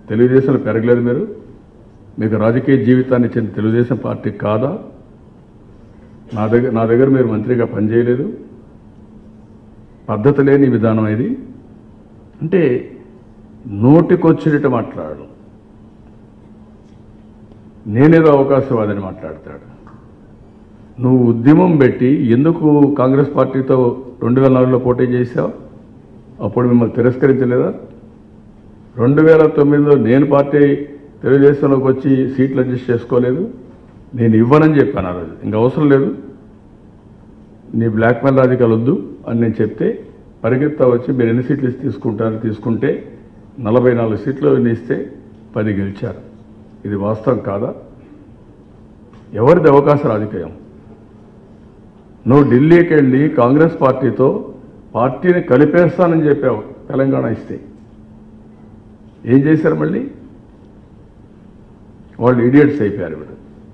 తెలుగుదేశంలో పెరగలేదు మీరు మీకు రాజకీయ జీవితాన్ని ఇచ్చిన తెలుగుదేశం పార్టీ కాదా నా దగ్గర నా దగ్గర మీరు మంత్రిగా పనిచేయలేదు పద్ధతి లేని విధానం ఇది అంటే నోటికొచ్చినట్టు మాట్లాడు నేనేదో అవకాశవాదని మాట్లాడతాడు నువ్వు ఉద్యమం పెట్టి ఎందుకు కాంగ్రెస్ పార్టీతో రెండు వేల నాలుగులో పోటీ చేశావు అప్పుడు మిమ్మల్ని తిరస్కరించలేదా రెండు వేల తొమ్మిదిలో నేను పార్టీ తెలుగుదేశంలోకి వచ్చి సీట్లు అడ్జస్ట్ చేసుకోలేదు నేను ఇవ్వనని చెప్పాను ఆ రోజు ఇంకా అవసరం లేదు నీ బ్లాక్మెయిల్ రాజకీయాలు వద్దు అని నేను చెప్తే పరిగెత్తా వచ్చి మీరు ఎన్ని సీట్లు ఇస్తే తీసుకుంటారు తీసుకుంటే నలభై నాలుగు సీట్లు ఎన్ని ఇస్తే పది గెలిచారు ఇది వాస్తవం కాదా ఎవరిది అవకాశ రాజకీయం నువ్వు ఢిల్లీకి వెళ్ళి కాంగ్రెస్ పార్టీతో పార్టీని కలిపేస్తానని చెప్పావు తెలంగాణ ఇస్తే ఏం చేశారు మళ్ళీ వాళ్ళు ఇడియట్స్ అయిపోయారు వీడు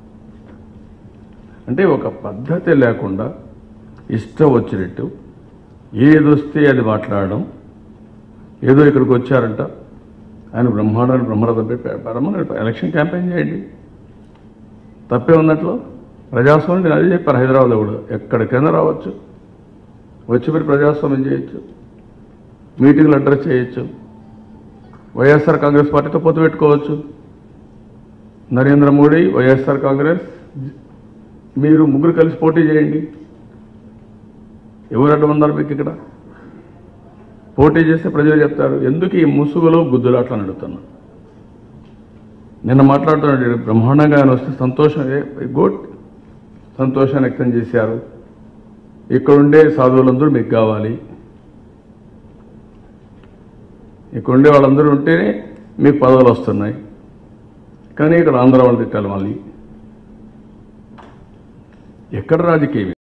అంటే ఒక పద్ధతి లేకుండా ఇష్టం వచ్చినట్టు ఏది వస్తే అది మాట్లాడడం ఏదో ఇక్కడికి వచ్చారంట ఆయన బ్రహ్మాండాన్ని బ్రహ్మరథం పెట్టి బ్రహ్మాండ ఎలక్షన్ క్యాంపెయిన్ చేయండి తప్పే ఉన్నట్లు ప్రజాస్వామ్యం నేను అదే చెప్పాను హైదరాబాద్లో కూడా ఎక్కడికైనా రావచ్చు వచ్చి మీరు ప్రజాస్వామ్యం చేయొచ్చు మీటింగ్లు అడ్రస్ చేయొచ్చు వైఎస్ఆర్ కాంగ్రెస్ పార్టీతో పొత్తు పెట్టుకోవచ్చు నరేంద్ర మోడీ వైఎస్ఆర్ కాంగ్రెస్ మీరు ముగ్గురు కలిసి పోటీ చేయండి ఎవరు అడ్డం ఉన్నారు మీకు ఇక్కడ పోటీ చేస్తే ప్రజలు చెప్తారు ఎందుకు ఈ ముసుగులో గుద్దులాట్లు అని అడుగుతున్నా నిన్న మాట్లాడుతున్నాడు బ్రహ్మాండంగా ఆయన వస్తే సంతోషం గుడ్ సంతోషాన్ని వ్యక్తం చేశారు ఇక్కడ ఉండే సాధువులందరూ మీకు కావాలి ఇక్కడ ఉండే వాళ్ళందరూ ఉంటేనే మీకు పదవులు వస్తున్నాయి కానీ ఇక్కడ ఆంధ్ర వాళ్ళు తిట్టాలి మళ్ళీ ఎక్కడ రాజకీయం